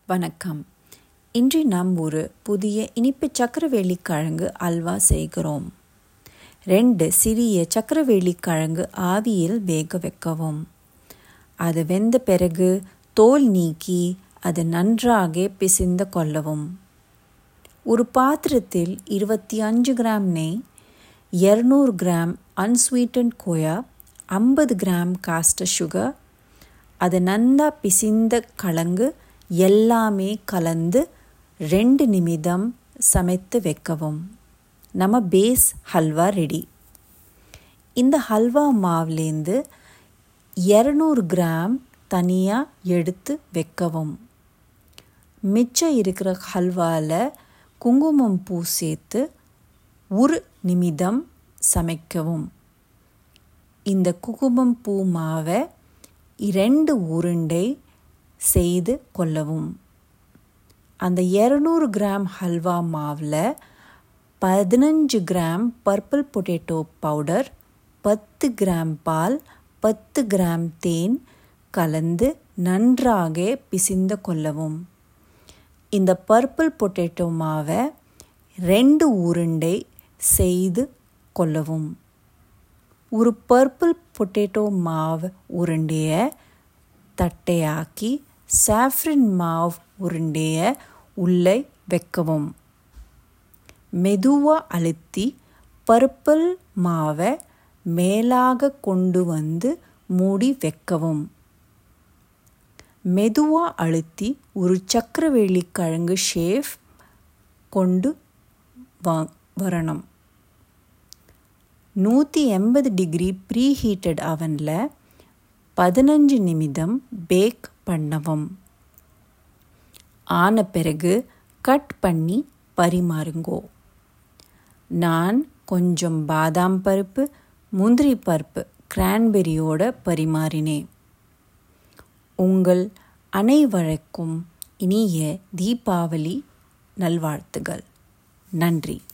வணக்கம் இன்று நாம் ஒரு புதிய இனிப்பு சக்கரவேலி கிழங்கு அல்வா செய்கிறோம் ரெண்டு சிறிய சக்கரவேலி கிழங்கு ஆவியில் வேக வைக்கவும் அது வெந்த பிறகு தோல் நீக்கி அது நன்றாக பிசைந்து கொள்ளவும் ஒரு பாத்திரத்தில் இருபத்தி அஞ்சு கிராம் நெய் இரநூறு கிராம் அன்ஸ்வீட்டன் கோயா ஐம்பது கிராம் காஸ்டர் சுகர் அது நன்னா பிசிந்த கலங்கு எல்லாமே கலந்து ரெண்டு நிமிடம் சமைத்து வைக்கவும் நம்ம பேஸ் ஹல்வா ரெடி இந்த ஹல்வா மாவுலேருந்து இரநூறு கிராம் தனியாக எடுத்து வைக்கவும் மிச்சம் இருக்கிற ஹல்வாவில் குங்குமம் பூ சேர்த்து ஒரு நிமிடம் சமைக்கவும் இந்த குங்குமம் பூ மாவை இரண்டு உருண்டை செய்து கொள்ளவும் அந்த இரநூறு கிராம் ஹல்வா மாவில் பதினஞ்சு கிராம் பர்பிள் பொட்டேட்டோ பவுடர் பத்து கிராம் பால் பத்து கிராம் தேன் கலந்து நன்றாக பிசிந்து கொள்ளவும் இந்த பர்பிள் பொட்டேட்டோ மாவை ரெண்டு உருண்டை செய்து கொள்ளவும் ஒரு பர்பிள் பொட்டேட்டோ மாவு உருண்டையை தட்டையாக்கி சாஃப்ரின் மாவு உருண்டையை உள்ளே வைக்கவும் மெதுவாக அழுத்தி பர்பிள் மாவை மேலாக கொண்டு வந்து மூடி வைக்கவும் மெதுவாக அழுத்தி ஒரு சக்கரவேலி கிழங்கு ஷேஃப் கொண்டு வா வரணும் நூற்றி எண்பது டிகிரி ப்ரீ ஹீட்டட் அவனில் பதினஞ்சு நிமிடம் பேக் பண்ணவும் ஆன பிறகு கட் பண்ணி பரிமாறுங்கோ நான் கொஞ்சம் பாதாம் பருப்பு முந்திரி பருப்பு கிரான்பெரியோட பரிமாறினேன் உங்கள் அனைவருக்கும் இனிய தீபாவளி நல்வாழ்த்துகள் நன்றி